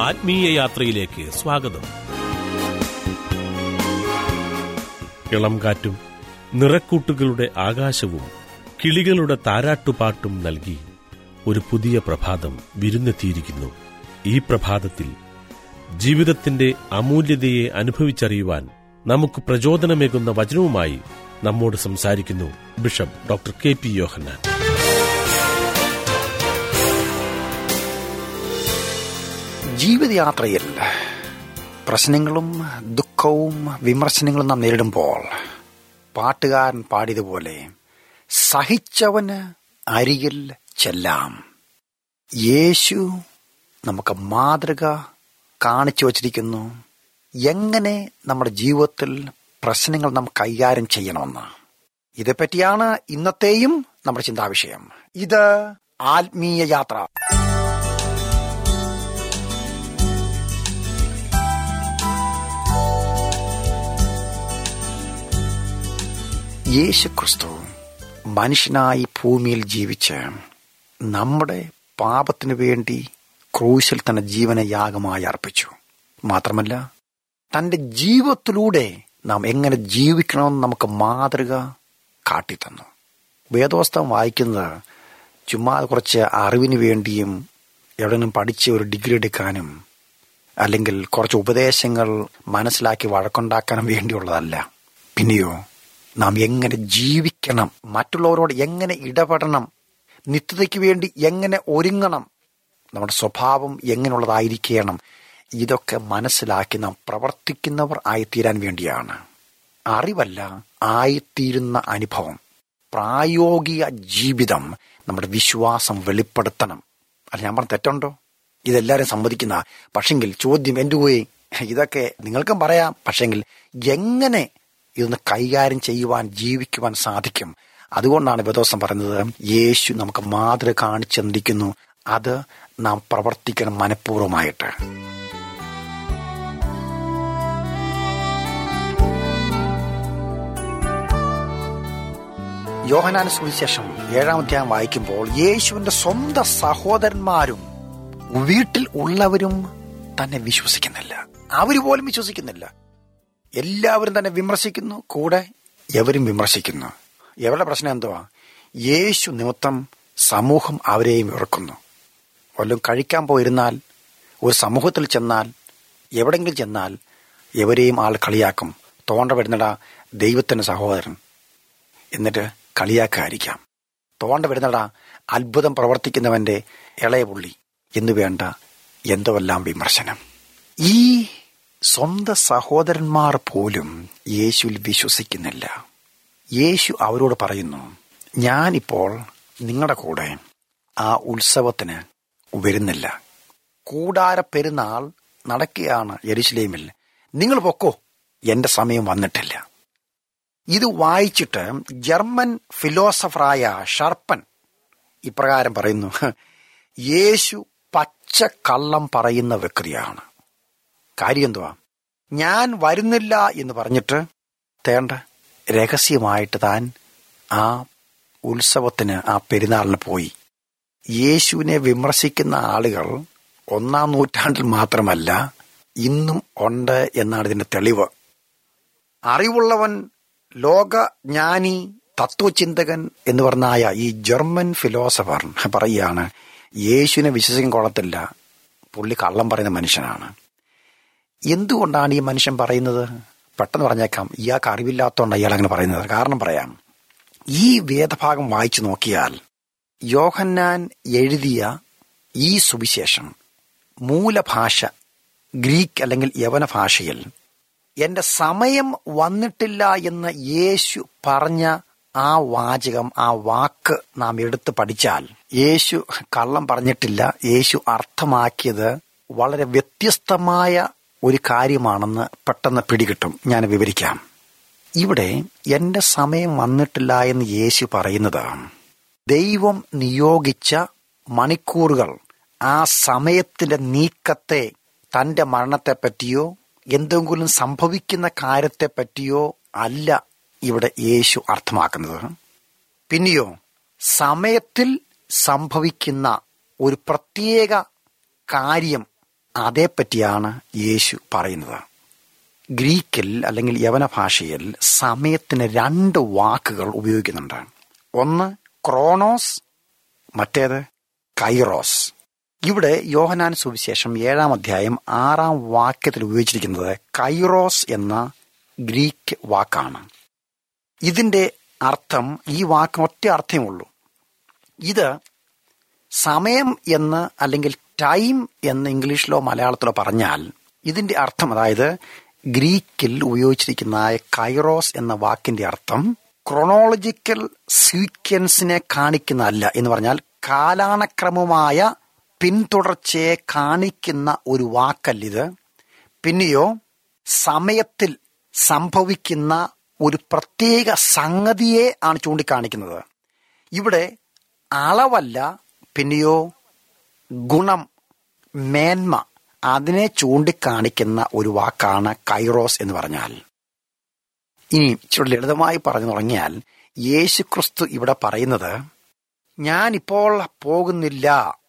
ആത്മീയ യാത്രയിലേക്ക് സ്വാഗതം ഇളം കാറ്റും നിറക്കൂട്ടുകളുടെ ആകാശവും കിളികളുടെ താരാട്ടുപാട്ടും നൽകി ഒരു പുതിയ പ്രഭാതം വിരുന്നെത്തിയിരിക്കുന്നു ഈ പ്രഭാതത്തിൽ ജീവിതത്തിന്റെ അമൂല്യതയെ അനുഭവിച്ചറിയുവാൻ നമുക്ക് പ്രചോദനമേകുന്ന വചനവുമായി നമ്മോട് സംസാരിക്കുന്നു bishop doctor K P Yohannan ജീവിതയാത്രയിൽ പ്രശ്നങ്ങളും ദുഃഖവും വിമർശനങ്ങളും നാം നേരിടുമ്പോൾ പാട്ടുകാരൻ പാടിയതുപോലെ സഹിച്ചവന് അരികിൽ ചെല്ലാം യേശു നമുക്ക് മാതൃക കാണിച്ചു വച്ചിരിക്കുന്നു എങ്ങനെ നമ്മുടെ ജീവിതത്തിൽ പ്രശ്നങ്ങൾ നാം കൈകാര്യം ചെയ്യണമെന്ന് ഇതേപ്പറ്റിയാണ് ഇന്നത്തെയും നമ്മുടെ ചിന്താവിഷയം ഇത് ആത്മീയ യാത്ര യേശു ക്രിസ്തു മനുഷ്യനായി ഭൂമിയിൽ ജീവിച്ച് നമ്മുടെ പാപത്തിനു വേണ്ടി ക്രൂശിൽ തന്റെ ജീവനെ യാഗമായി അർപ്പിച്ചു മാത്രമല്ല തന്റെ ജീവിതത്തിലൂടെ നാം എങ്ങനെ ജീവിക്കണമെന്ന് നമുക്ക് മാതൃക കാട്ടിത്തന്നു വേദോസ്തം വായിക്കുന്നത് ചുമ്മാ കുറച്ച് അറിവിന് വേണ്ടിയും എവിടെയെങ്കിലും പഠിച്ച് ഒരു ഡിഗ്രി എടുക്കാനും അല്ലെങ്കിൽ കുറച്ച് ഉപദേശങ്ങൾ മനസ്സിലാക്കി വഴക്കുണ്ടാക്കാനും വേണ്ടിയുള്ളതല്ല പിന്നെയോ നാം എങ്ങനെ ജീവിക്കണം മറ്റുള്ളവരോട് എങ്ങനെ ഇടപെടണം നിത്യതയ്ക്ക് വേണ്ടി എങ്ങനെ ഒരുങ്ങണം നമ്മുടെ സ്വഭാവം എങ്ങനെയുള്ളതായിരിക്കണം ഇതൊക്കെ മനസ്സിലാക്കി നാം പ്രവർത്തിക്കുന്നവർ ആയിത്തീരാൻ വേണ്ടിയാണ് അറിവല്ല ആയിത്തീരുന്ന അനുഭവം പ്രായോഗിക ജീവിതം നമ്മുടെ വിശ്വാസം വെളിപ്പെടുത്തണം അത് ഞാൻ പറഞ്ഞ തെറ്റുണ്ടോ ഇതെല്ലാവരും സമ്മതിക്കുന്ന പക്ഷെങ്കിൽ ചോദ്യം എൻ്റെ പോയി ഇതൊക്കെ നിങ്ങൾക്കും പറയാം പക്ഷെങ്കിൽ എങ്ങനെ ഇതൊന്ന് കൈകാര്യം ചെയ്യുവാൻ ജീവിക്കുവാൻ സാധിക്കും അതുകൊണ്ടാണ് വേദോസം പറയുന്നത് യേശു നമുക്ക് മാതൃക കാണിച്ചു തന്നിരിക്കുന്നു അത് നാം പ്രവർത്തിക്കണം മനഃപൂർവ്വമായിട്ട് യോഹനാൻ സുവിശേഷം ഏഴാം അധ്യായം വായിക്കുമ്പോൾ യേശുവിന്റെ സ്വന്തം സഹോദരന്മാരും വീട്ടിൽ ഉള്ളവരും തന്നെ വിശ്വസിക്കുന്നില്ല അവര് പോലും വിശ്വസിക്കുന്നില്ല എല്ലാവരും തന്നെ വിമർശിക്കുന്നു കൂടെ എവരും വിമർശിക്കുന്നു എവരുടെ പ്രശ്നം എന്തുവാ യേശു നിമിത്തം സമൂഹം അവരെയും വെറുക്കുന്നു വല്ലതും കഴിക്കാൻ പോയിരുന്നാൽ ഒരു സമൂഹത്തിൽ ചെന്നാൽ എവിടെങ്കിലും ചെന്നാൽ എവരെയും ആൾ കളിയാക്കും തോണ്ട വരുന്നടാ ദൈവത്തിന്റെ സഹോദരൻ എന്നിട്ട് കളിയാക്കായിരിക്കാം തോണ്ട വരുന്നടാ അത്ഭുതം പ്രവർത്തിക്കുന്നവന്റെ ഇളയ പുള്ളി എന്നു വേണ്ട എന്തുമെല്ലാം വിമർശനം ഈ സ്വന്തം സഹോദരന്മാർ പോലും യേശുവിൽ വിശ്വസിക്കുന്നില്ല യേശു അവരോട് പറയുന്നു ഞാനിപ്പോൾ നിങ്ങളുടെ കൂടെ ആ ഉത്സവത്തിന് വരുന്നില്ല കൂടാര പെരുന്നാൾ നടക്കുകയാണ് യെരുശലേമിൽ നിങ്ങൾ പൊക്കോ എന്റെ സമയം വന്നിട്ടില്ല ഇത് വായിച്ചിട്ട് ജർമ്മൻ ഫിലോസഫറായ ഷർപ്പൻ ഇപ്രകാരം പറയുന്നു യേശു പച്ച കള്ളം പറയുന്ന വ്യക്തിയാണ് കാര്യം എന്തുവാ ഞാൻ വരുന്നില്ല എന്ന് പറഞ്ഞിട്ട് തേണ്ട രഹസ്യമായിട്ട് താൻ ആ ഉത്സവത്തിന് ആ പെരുന്നാളിന് പോയി യേശുവിനെ വിമർശിക്കുന്ന ആളുകൾ ഒന്നാം നൂറ്റാണ്ടിൽ മാത്രമല്ല ഇന്നും ഉണ്ട് എന്നാണ് ഇതിന്റെ തെളിവ് അറിവുള്ളവൻ ലോകജ്ഞാനി തത്വചിന്തകൻ എന്ന് പറഞ്ഞായ ഈ ജർമ്മൻ ഫിലോസഫർ പറയുകയാണ് യേശുവിനെ വിശ്വസിക്കാൻ കൊള്ളത്തില്ല പുള്ളി കള്ളം പറയുന്ന മനുഷ്യനാണ് എന്തുകൊണ്ടാണ് ഈ മനുഷ്യൻ പറയുന്നത് പെട്ടെന്ന് പറഞ്ഞേക്കാം ഇയാൾക്ക് അറിവില്ലാത്തതുകൊണ്ട് അയാൾ അങ്ങനെ പറയുന്നത് കാരണം പറയാം ഈ വേദഭാഗം വായിച്ചു നോക്കിയാൽ യോഹന്നാൻ എഴുതിയ ഈ സുവിശേഷം മൂലഭാഷ ഗ്രീക്ക് അല്ലെങ്കിൽ യവന ഭാഷയിൽ എന്റെ സമയം വന്നിട്ടില്ല എന്ന് യേശു പറഞ്ഞ ആ വാചകം ആ വാക്ക് നാം എടുത്ത് പഠിച്ചാൽ യേശു കള്ളം പറഞ്ഞിട്ടില്ല യേശു അർത്ഥമാക്കിയത് വളരെ വ്യത്യസ്തമായ ഒരു കാര്യമാണെന്ന് പെട്ടെന്ന് പിടികിട്ടും ഞാൻ വിവരിക്കാം ഇവിടെ എന്റെ സമയം വന്നിട്ടില്ല എന്ന് യേശു പറയുന്നത് ദൈവം നിയോഗിച്ച മണിക്കൂറുകൾ ആ സമയത്തിന്റെ നീക്കത്തെ തന്റെ മരണത്തെപ്പറ്റിയോ എന്തെങ്കിലും സംഭവിക്കുന്ന കാര്യത്തെപ്പറ്റിയോ അല്ല ഇവിടെ യേശു അർത്ഥമാക്കുന്നത് പിന്നെയോ സമയത്തിൽ സംഭവിക്കുന്ന ഒരു പ്രത്യേക കാര്യം അതേപ്പറ്റിയാണ് യേശു പറയുന്നത് ഗ്രീക്കിൽ അല്ലെങ്കിൽ യവന ഭാഷയിൽ സമയത്തിന് രണ്ട് വാക്കുകൾ ഉപയോഗിക്കുന്നുണ്ട് ഒന്ന് ക്രോണോസ് മറ്റേത് കൈറോസ് ഇവിടെ യോഹനാൻ സുവിശേഷം ഏഴാം അധ്യായം ആറാം വാക്യത്തിൽ ഉപയോഗിച്ചിരിക്കുന്നത് കൈറോസ് എന്ന ഗ്രീക്ക് വാക്കാണ് ഇതിന്റെ അർത്ഥം ഈ വാക്ക് ഒറ്റ അർത്ഥമേ ഉള്ളൂ ഇത് സമയം എന്ന് അല്ലെങ്കിൽ ടൈം എന്ന് ഇംഗ്ലീഷിലോ മലയാളത്തിലോ പറഞ്ഞാൽ ഇതിന്റെ അർത്ഥം അതായത് ഗ്രീക്കിൽ ഉപയോഗിച്ചിരിക്കുന്ന കൈറോസ് എന്ന വാക്കിന്റെ അർത്ഥം ക്രൊണോളജിക്കൽ സീക്വൻസിനെ കാണിക്കുന്നതല്ല എന്ന് പറഞ്ഞാൽ കാലാണക്രമമായ പിന്തുടർച്ചയെ കാണിക്കുന്ന ഒരു വാക്കല്ലിത് പിന്നെയോ സമയത്തിൽ സംഭവിക്കുന്ന ഒരു പ്രത്യേക സംഗതിയെ ആണ് ചൂണ്ടിക്കാണിക്കുന്നത് ഇവിടെ അളവല്ല പിന്നെയോ ഗുണം മേന്മ അതിനെ ചൂണ്ടിക്കാണിക്കുന്ന ഒരു വാക്കാണ് കൈറോസ് എന്ന് പറഞ്ഞാൽ ഇനി ഇച്ചിരി ലളിതമായി പറഞ്ഞു തുടങ്ങിയാൽ യേശു ക്രിസ്തു ഇവിടെ പറയുന്നത് ഞാനിപ്പോൾ പോകുന്നില്ല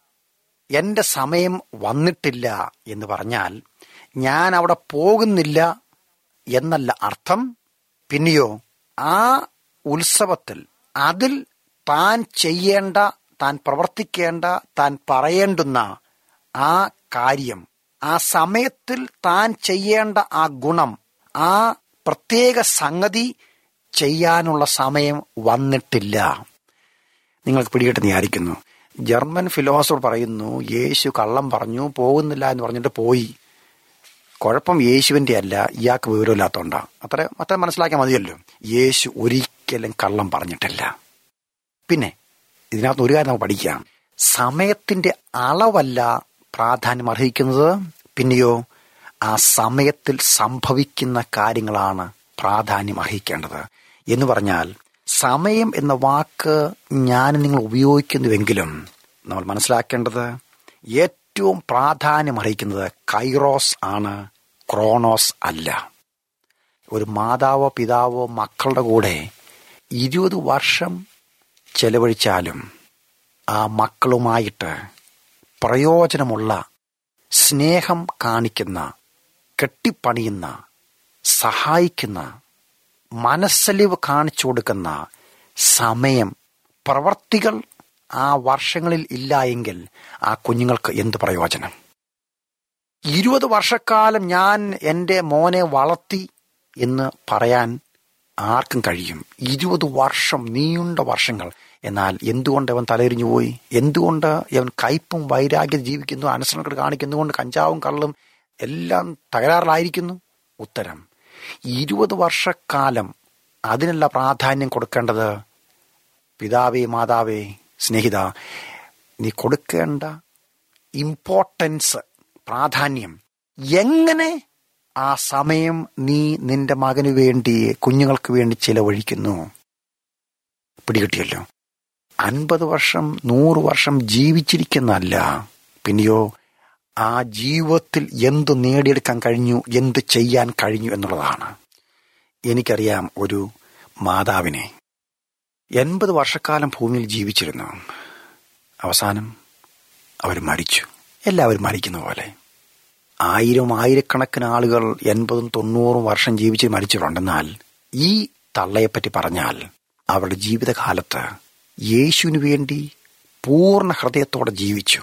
എന്റെ സമയം വന്നിട്ടില്ല എന്ന് പറഞ്ഞാൽ ഞാൻ അവിടെ പോകുന്നില്ല എന്നല്ല അർത്ഥം പിന്നെയോ ആ ഉത്സവത്തിൽ അതിൽ താൻ ചെയ്യേണ്ട താൻ പ്രവർത്തിക്കേണ്ട താൻ പറയേണ്ടുന്ന ആ കാര്യം ആ സമയത്തിൽ താൻ ചെയ്യേണ്ട ആ ഗുണം ആ പ്രത്യേക സംഗതി ചെയ്യാനുള്ള സമയം വന്നിട്ടില്ല നിങ്ങൾക്ക് പിടികിട്ട് വിചാരിക്കുന്നു ജർമ്മൻ ഫിലോസഫർ പറയുന്നു യേശു കള്ളം പറഞ്ഞു പോകുന്നില്ല എന്ന് പറഞ്ഞിട്ട് പോയി കുഴപ്പം യേശുവിന്റെ അല്ല ഇയാൾക്ക് വിവരമില്ലാത്തോണ്ടാ അത്ര അത്ര മനസ്സിലാക്കിയാൽ മതിയല്ലോ യേശു ഒരിക്കലും കള്ളം പറഞ്ഞിട്ടില്ല പിന്നെ ഇതിനകത്ത് ഒരു കാര്യം നമുക്ക് പഠിക്കാം സമയത്തിന്റെ അളവല്ല പ്രാധാന്യം അർഹിക്കുന്നത് പിന്നെയോ ആ സമയത്തിൽ സംഭവിക്കുന്ന കാര്യങ്ങളാണ് പ്രാധാന്യം അർഹിക്കേണ്ടത് എന്ന് പറഞ്ഞാൽ സമയം എന്ന വാക്ക് ഞാൻ നിങ്ങൾ ഉപയോഗിക്കുന്നുവെങ്കിലും നമ്മൾ മനസ്സിലാക്കേണ്ടത് ഏറ്റവും പ്രാധാന്യം അർഹിക്കുന്നത് കൈറോസ് ആണ് ക്രോണോസ് അല്ല ഒരു മാതാവോ പിതാവോ മക്കളുടെ കൂടെ ഇരുപത് വർഷം ചെലവഴിച്ചാലും ആ മക്കളുമായിട്ട് പ്രയോജനമുള്ള സ്നേഹം കാണിക്കുന്ന കെട്ടിപ്പണിയുന്ന സഹായിക്കുന്ന മനസ്സലിവ് കാണിച്ചു കൊടുക്കുന്ന സമയം പ്രവർത്തികൾ ആ വർഷങ്ങളിൽ ഇല്ല എങ്കിൽ ആ കുഞ്ഞുങ്ങൾക്ക് എന്ത് പ്രയോജനം ഇരുപത് വർഷക്കാലം ഞാൻ എൻ്റെ മോനെ വളർത്തി എന്ന് പറയാൻ ആർക്കും കഴിയും ഇരുപത് വർഷം നീണ്ട വർഷങ്ങൾ എന്നാൽ എന്തുകൊണ്ട് അവൻ തലയിരിഞ്ഞു പോയി എന്തുകൊണ്ട് അവൻ കയ്പും വൈരാഗ്യം ജീവിക്കുന്നു അനുസരണങ്ങൾ കാണിക്കുന്നതുകൊണ്ട് കഞ്ചാവും കള്ളും എല്ലാം തകരാറിലായിരിക്കുന്നു ഉത്തരം ഇരുപത് വർഷക്കാലം അതിനല്ല പ്രാധാന്യം കൊടുക്കേണ്ടത് പിതാവേ മാതാവേ സ്നേഹിത നീ കൊടുക്കേണ്ട ഇമ്പോർട്ടൻസ് പ്രാധാന്യം എങ്ങനെ ആ സമയം നീ നിന്റെ മകന് വേണ്ടി കുഞ്ഞുങ്ങൾക്ക് വേണ്ടി ചിലവഴിക്കുന്നു പിടികിട്ടിയല്ലോ അൻപത് വർഷം നൂറ് വർഷം ജീവിച്ചിരിക്കുന്നല്ല പിന്നെയോ ആ ജീവിതത്തിൽ എന്തു നേടിയെടുക്കാൻ കഴിഞ്ഞു എന്ത് ചെയ്യാൻ കഴിഞ്ഞു എന്നുള്ളതാണ് എനിക്കറിയാം ഒരു മാതാവിനെ എൺപത് വർഷക്കാലം ഭൂമിയിൽ ജീവിച്ചിരുന്നു അവസാനം അവർ മരിച്ചു എല്ലാവരും മരിക്കുന്ന പോലെ ആയിരം ആയിരക്കണക്കിന് ആളുകൾ എൺപതും തൊണ്ണൂറും വർഷം ജീവിച്ച് മരിച്ചിട്ടുണ്ടെന്നാൽ ഈ തള്ളയെപ്പറ്റി പറഞ്ഞാൽ അവരുടെ ജീവിതകാലത്ത് യേശുവിന് വേണ്ടി പൂർണ്ണ ഹൃദയത്തോടെ ജീവിച്ചു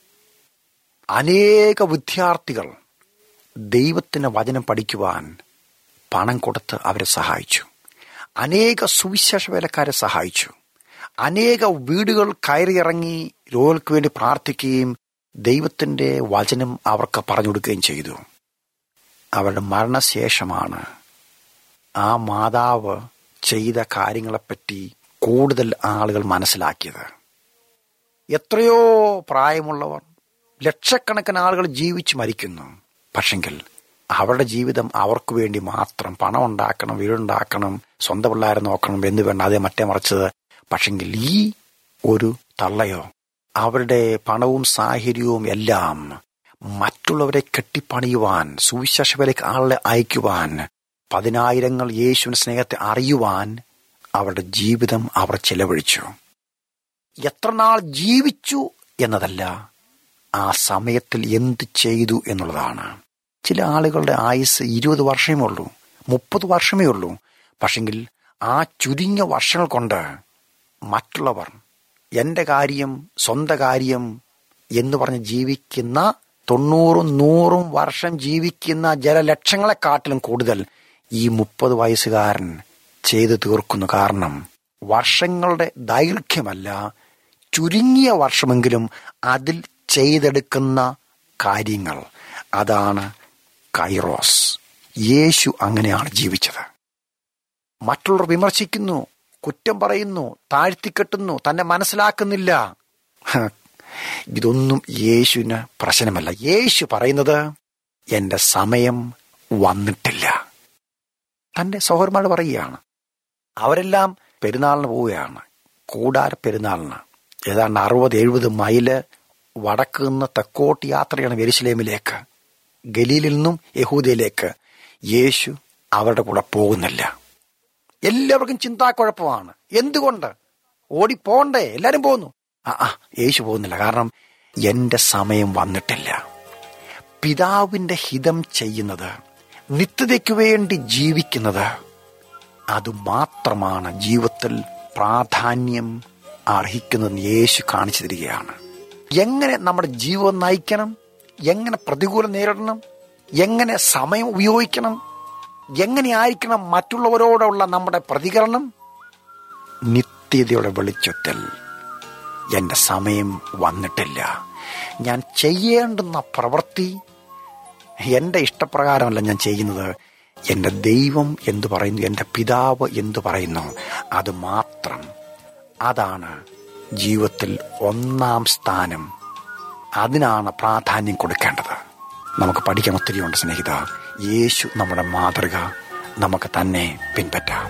അനേക വിദ്യാർത്ഥികൾ ദൈവത്തിന് വചനം പഠിക്കുവാൻ പണം കൊടുത്ത് അവരെ സഹായിച്ചു അനേക സുവിശേഷ വേലക്കാരെ സഹായിച്ചു അനേക വീടുകൾ കയറിയിറങ്ങി രോഗികൾക്ക് വേണ്ടി പ്രാർത്ഥിക്കുകയും ദൈവത്തിന്റെ വചനം അവർക്ക് പറഞ്ഞു കൊടുക്കുകയും ചെയ്തു അവരുടെ മരണശേഷമാണ് ആ മാതാവ് ചെയ്ത കാര്യങ്ങളെപ്പറ്റി കൂടുതൽ ആളുകൾ മനസ്സിലാക്കിയത് എത്രയോ പ്രായമുള്ളവർ ലക്ഷക്കണക്കിന് ആളുകൾ ജീവിച്ച് മരിക്കുന്നു പക്ഷെങ്കിൽ അവരുടെ ജീവിതം അവർക്ക് വേണ്ടി മാത്രം പണം ഉണ്ടാക്കണം വീടുണ്ടാക്കണം സ്വന്തം പിള്ളേരെ നോക്കണം എന്ന് വേണ്ട അതേ മറ്റേ മറിച്ചത് പക്ഷെങ്കിൽ ഈ ഒരു തള്ളയോ അവരുടെ പണവും സാഹചര്യവും എല്ലാം മറ്റുള്ളവരെ കെട്ടിപ്പണിയുവാൻ സുവിശേഷവിലേക്ക് ആളെ അയക്കുവാൻ പതിനായിരങ്ങൾ യേശുവിന്റെ സ്നേഹത്തെ അറിയുവാൻ അവരുടെ ജീവിതം അവർ ചെലവഴിച്ചു എത്ര നാൾ ജീവിച്ചു എന്നതല്ല ആ സമയത്തിൽ എന്ത് ചെയ്തു എന്നുള്ളതാണ് ചില ആളുകളുടെ ആയുസ് ഇരുപത് വർഷമേ ഉള്ളൂ മുപ്പത് വർഷമേ ഉള്ളൂ പക്ഷെങ്കിൽ ആ ചുരുങ്ങിയ വർഷങ്ങൾ കൊണ്ട് മറ്റുള്ളവർ എൻ്റെ കാര്യം സ്വന്തം കാര്യം എന്ന് പറഞ്ഞ് ജീവിക്കുന്ന തൊണ്ണൂറും നൂറും വർഷം ജീവിക്കുന്ന ജലലക്ഷങ്ങളെക്കാട്ടിലും കൂടുതൽ ഈ മുപ്പത് വയസ്സുകാരൻ ചെയ്തു തീർക്കുന്നു കാരണം വർഷങ്ങളുടെ ദൈർഘ്യമല്ല ചുരുങ്ങിയ വർഷമെങ്കിലും അതിൽ ചെയ്തെടുക്കുന്ന കാര്യങ്ങൾ അതാണ് കൈറോസ് യേശു അങ്ങനെയാണ് ജീവിച്ചത് മറ്റുള്ളവർ വിമർശിക്കുന്നു കുറ്റം പറയുന്നു താഴ്ത്തിക്കെട്ടുന്നു തന്നെ മനസ്സിലാക്കുന്നില്ല ഹ, ഇതൊന്നും യേശുവിന് പ്രശ്നമല്ല യേശു പറയുന്നത് എന്റെ സമയം വന്നിട്ടില്ല തന്റെ സഹോദരന്മാർ പറയുകയാണ് അവരെല്ലാം പെരുന്നാളിന് പോവുകയാണ് കൂടാര പെരുന്നാളിന് ഏതാണ്ട് അറുപത് എഴുപത് മൈല് വടക്ക് നിന്ന് തെക്കോട്ട് യാത്രയാണ് വെരുശലേമിലേക്ക് ഗലീലിൽ നിന്നും യഹൂദയിലേക്ക് യേശു അവരുടെ കൂടെ പോകുന്നില്ല എല്ലാവർക്കും ചിന്താക്കുഴപ്പമാണ് എന്തുകൊണ്ട് ഓടിപ്പോണ്ടേ എല്ലാരും പോകുന്നു ആ ആ യേശു പോകുന്നില്ല കാരണം എന്റെ സമയം വന്നിട്ടില്ല പിതാവിന്റെ ഹിതം ചെയ്യുന്നത് നിത്യതയ്ക്ക് വേണ്ടി ജീവിക്കുന്നത് അത് മാത്രമാണ് ജീവിതത്തിൽ പ്രാധാന്യം അർഹിക്കുന്നതെന്ന് യേശു കാണിച്ചു തരികയാണ് എങ്ങനെ നമ്മുടെ ജീവിതം നയിക്കണം എങ്ങനെ പ്രതികൂലം നേരിടണം എങ്ങനെ സമയം ഉപയോഗിക്കണം എങ്ങനെയായിരിക്കണം മറ്റുള്ളവരോടുള്ള നമ്മുടെ പ്രതികരണം നിത്യതയുടെ വെളിച്ചത്തിൽ എന്റെ സമയം വന്നിട്ടില്ല ഞാൻ ചെയ്യേണ്ടുന്ന പ്രവൃത്തി എന്റെ ഇഷ്ടപ്രകാരമല്ല ഞാൻ ചെയ്യുന്നത് എന്റെ ദൈവം എന്തു പറയുന്നു എന്റെ പിതാവ് എന്തു പറയുന്നു അത് മാത്രം അതാണ് ജീവിതത്തിൽ ഒന്നാം സ്ഥാനം അതിനാണ് പ്രാധാന്യം കൊടുക്കേണ്ടത് നമുക്ക് പഠിക്കാൻ ഒത്തിരിയുണ്ട് സ്നേഹിത യേശു നമ്മുടെ മാതൃക നമുക്ക് തന്നെ പിൻപറ്റാം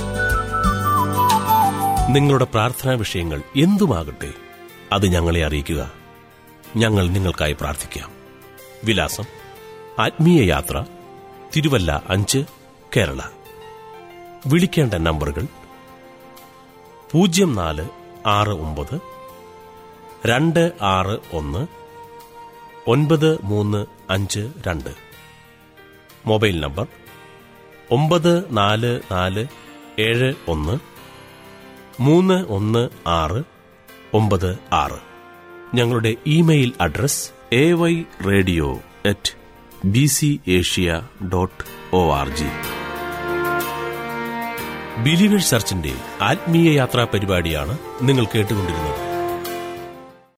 നിങ്ങളുടെ പ്രാർത്ഥനാ വിഷയങ്ങൾ എന്തുമാകട്ടെ അത് ഞങ്ങളെ അറിയിക്കുക ഞങ്ങൾ നിങ്ങൾക്കായി പ്രാർത്ഥിക്കാം വിലാസം ആത്മീയ യാത്ര തിരുവല്ല അഞ്ച് കേരള വിളിക്കേണ്ട നമ്പറുകൾ പൂജ്യം നാല് ആറ് ഒമ്പത് രണ്ട് ആറ് ഒന്ന് ഒൻപത് മൂന്ന് അഞ്ച് രണ്ട് മൊബൈൽ നമ്പർ ഒമ്പത് നാല് നാല് ഏഴ് ഒന്ന് മൂന്ന് ഒന്ന് ആറ് ഒമ്പത് ആറ് ഞങ്ങളുടെ email address A Y radio at B C Asia dot O R G believers ചർച്ചിന്റെ ആത്മീയ യാത്രാ പരിപാടിയാണ് നിങ്ങൾ കേട്ടുകൊണ്ടിരുന്നത്